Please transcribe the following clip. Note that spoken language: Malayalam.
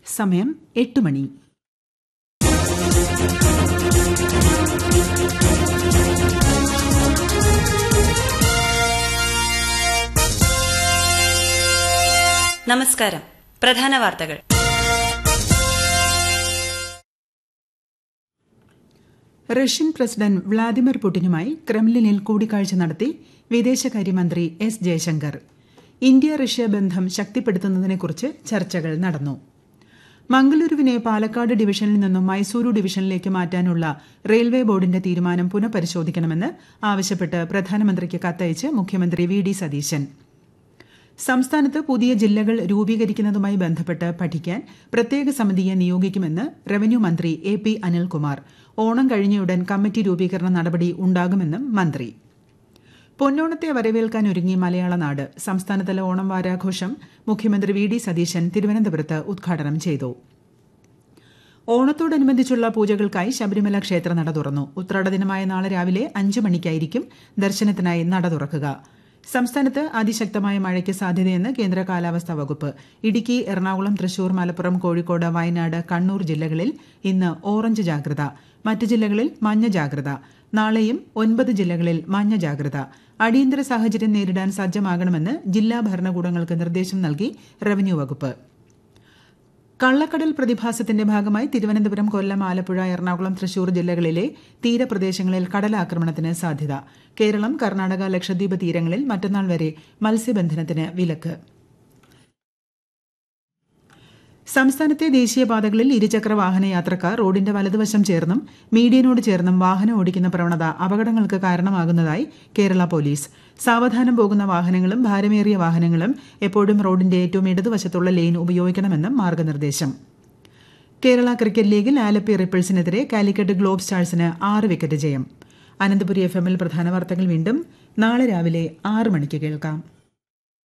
സമയം എട്ട് മണി നമസ്കാരം പ്രധാന വാർത്തകൾ റഷ്യൻ പ്രസിഡന്റ് വ്ളാദിമിർ പുടിനുമായി ക്രെംലിനിൽ കൂടിക്കാഴ്ച നടത്തി വിദേശകാര്യമന്ത്രി എസ് ജയശങ്കർ ഇന്ത്യ റഷ്യ ബന്ധം ശക്തിപ്പെടുത്തുന്നതിനെക്കുറിച്ച് ചർച്ചകൾ നടന്നു മംഗളൂരുവിനെ പാലക്കാട് ഡിവിഷനിൽ നിന്നും മൈസൂരു ഡിവിഷനിലേക്ക് മാറ്റാനുള്ള റെയിൽവേ ബോർഡിന്റെ തീരുമാനം പുനഃപരിശോധിക്കണമെന്ന് ആവശ്യപ്പെട്ട് പ്രധാനമന്ത്രിക്ക് കത്തയച്ച് മുഖ്യമന്ത്രി വി ഡി സതീശൻ സംസ്ഥാനത്ത് പുതിയ ജില്ലകൾ രൂപീകരിക്കുന്നതുമായി ബന്ധപ്പെട്ട് പഠിക്കാൻ പ്രത്യേക സമിതിയെ നിയോഗിക്കുമെന്ന് റവന്യൂ മന്ത്രി എ പി അനിൽകുമാർ ഓണം കഴിഞ്ഞയുടൻ കമ്മിറ്റി രൂപീകരണ നടപടി ഉണ്ടാകുമെന്നും മന്ത്രി പൊന്നോണത്തെ വരവേൽക്കാൻ ഒരുങ്ങി മലയാള നാട് സംസ്ഥാനതല ഓണം വാരാഘോഷം മുഖ്യമന്ത്രി വി ഡി സതീശൻ തിരുവനന്തപുരത്ത് ഉദ്ഘാടനം ചെയ്തു ഓണത്തോടനുബന്ധിച്ചുള്ള പൂജകൾക്കായി ശബരിമല ക്ഷേത്ര നട തുറന്നു ഉത്രാട ദിനമായ നാളെ രാവിലെ അഞ്ചു മണിക്കായിരിക്കും ദർശനത്തിനായി നട തുറക്കുക സംസ്ഥാനത്ത് അതിശക്തമായ മഴയ്ക്ക് സാധ്യതയെന്ന് കേന്ദ്ര കാലാവസ്ഥാ വകുപ്പ് ഇടുക്കി എറണാകുളം തൃശൂർ മലപ്പുറം കോഴിക്കോട് വയനാട് കണ്ണൂർ ജില്ലകളിൽ ഇന്ന് ഓറഞ്ച് ജാഗ്രത മറ്റ് ജില്ലകളിൽ മഞ്ഞ ജാഗ്രത നാളെയും ഒൻപത് ജില്ലകളിൽ മഞ്ഞ ജാഗ്രത അടിയന്തര സാഹചര്യം നേരിടാൻ സജ്ജമാകണമെന്ന് ജില്ലാ ഭരണകൂടങ്ങൾക്ക് നിർദ്ദേശം നൽകി റവന്യൂ വകുപ്പ് കള്ളക്കടൽ പ്രതിഭാസത്തിന്റെ ഭാഗമായി തിരുവനന്തപുരം കൊല്ലം ആലപ്പുഴ എറണാകുളം തൃശൂർ ജില്ലകളിലെ തീരപ്രദേശങ്ങളിൽ കടലാക്രമണത്തിന് സാധ്യത കേരളം കർണാടക ലക്ഷദ്വീപ് തീരങ്ങളിൽ മറ്റന്നാൾ വരെ മത്സ്യബന്ധനത്തിന് വിലക്ക് സംസ്ഥാനത്തെ ദേശീയപാതകളിൽ ഇരുചക്ര വാഹന യാത്രക്കാർ റോഡിന്റെ വലതുവശം ചേർന്നും മീഡിയനോട് ചേർന്നും വാഹനം ഓടിക്കുന്ന പ്രവണത അപകടങ്ങൾക്ക് കാരണമാകുന്നതായി കേരള പോലീസ് സാവധാനം പോകുന്ന വാഹനങ്ങളും ഭാരമേറിയ വാഹനങ്ങളും എപ്പോഴും റോഡിന്റെ ഏറ്റവും ഇടതുവശത്തുള്ള ലെയിൻ ഉപയോഗിക്കണമെന്നും മാർഗനിർദ്ദേശം കേരള ക്രിക്കറ്റ് ലീഗിൽ ആലപ്പി റിപ്പിൾസിനെതിരെ കാലിക്കറ്റ് ഗ്ലോബ് സ്റ്റാഴ്സിന് ആറ് വിക്കറ്റ് ജയം അനന്തപുരി എഫ് എമ്മിൽ പ്രധാന വാർത്തകൾ വീണ്ടും നാളെ രാവിലെ ആറ് മണിക്ക് കേൾക്കാം